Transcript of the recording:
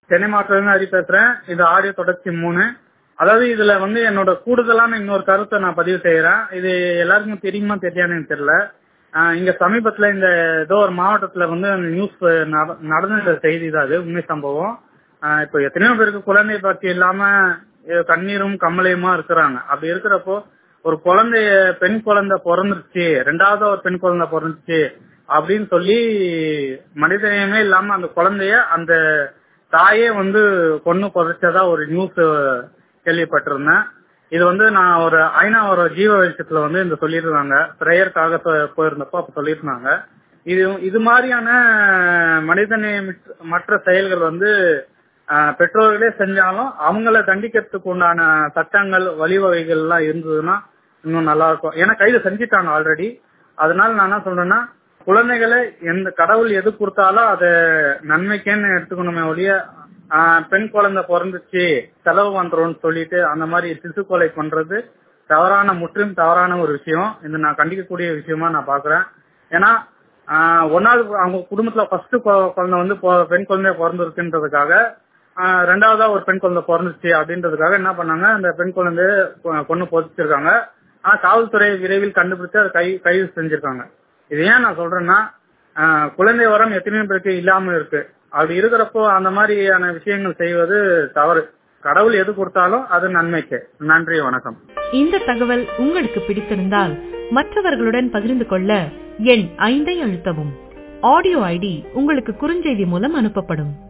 சென்னை மாவட்டத்துல ஹரி பேசுறேன் இது ஆடியோ தொடர்ச்சி மூணு அதாவது இதுல வந்து என்னோட கூடுதலான இன்னொரு கருத்தை நான் பதிவு செய்யறேன் இது எல்லாருக்கும் தெரியுமா தெரியாதுன்னு எனக்கு தெரியல ஆஹ் இங்க சமீபத்துல இந்த ஏதோ ஒரு மாவட்டத்துல வந்து நியூஸ் நடந்த செய்தி தான் அது உண்மை சம்பவம் ஆஹ் இப்போ எத்தனையோ பேருக்கு குழந்தை பாக்கி இல்லாம அஹ் கண்ணீரும் கம்மலையுமா இருக்கிறாங்க அப்படி இருக்கிறப்போ ஒரு குழந்தைய பெண் குழந்தை பிறந்துருச்சு ரெண்டாவது ஒரு பெண் குழந்தை பிறந்துச்சு அப்படின்னு சொல்லி மனிதநேயமே இல்லாம அந்த குழந்தைய அந்த தாயே வந்து கொன்னு புதைச்சதா ஒரு நியூஸ் கேள்விப்பட்டிருந்தேன் இது வந்து நான் ஒரு ஐநா ஒரு ஜீவ வெளிச்சத்துல வந்து இந்த சொல்லியிருந்தாங்க பிரேயருக்காக போயிருந்தப்போ அப்ப சொல்லியிருந்தாங்க இது இது மாதிரியான மனிதநேயம் மற்ற செயல்கள் வந்து ஆஹ், பெற்றோர்களே செஞ்சாலும் அவங்கள தண்டிக்கிறதுக்கு உண்டான சட்டங்கள் வழிவகைகள் எல்லாம் இருந்ததுன்னா இன்னும் நல்லா இருக்கும் ஏன்னா கைது செஞ்சுட்டாங்க ஆல்ரெடி அதனால நான் என்ன சொல்றேன்னா குழந்தைகளை எந்த கடவுள் எது கொடுத்தாலும் அதை நன்மைக்கேன்னு எடுத்துக்கணுமே ஒழிய ஆஹ், பெண் குழந்தை பிறந்துச்சு செலவு பண்றோம்னு சொல்லிட்டு அந்த மாதிரி சிசு கொலை பண்றது தவறான முற்றிலும் தவறான ஒரு விஷயம் இது நான் கண்டிக்கக்கூடிய விஷயமா நான் பாக்குறேன் ஏன்னா ஆஹ், ஒன்னாவது அவங்க குடும்பத்துல ஃபர்ஸ்ட் குழந்தை வந்து பொ- பெண் குழந்தை பிறந்திருக்குன்றதுக்காக ஆஹ், ரெண்டாவதா ஒரு பெண் குழந்தை பிறந்துச்சு அப்படின்றதுக்காக என்ன பண்ணாங்க அந்த பெண் குழந்தைய கொ- கொன்னு பொதிச்சிருக்காங்க ஆனா காவல்துறை விரைவில் கண்டுபிடிச்சு அதை கை கைது செஞ்சிருக்காங்க இது ஏன் நான் சொல்றேன்னா ஆஹ், குழந்தை வரம் எத்தனையோ பேருக்கு இல்லாம இருக்கு அப்படி இருக்கிறப்போ அந்த மாதிரியான விஷயங்கள் செய்வது தவறு கடவுள் எது கொடுத்தாலும் அது நன்மைக்கு நன்றி வணக்கம் இந்த தகவல் உங்களுக்கு பிடித்திருந்தால் மற்றவர்களுடன் பகிர்ந்து கொள்ள எண் ஐந்தை அழுத்தவும் ஆடியோ ஐடி உங்களுக்கு குறுஞ்செய்தி மூலம் அனுப்பப்படும்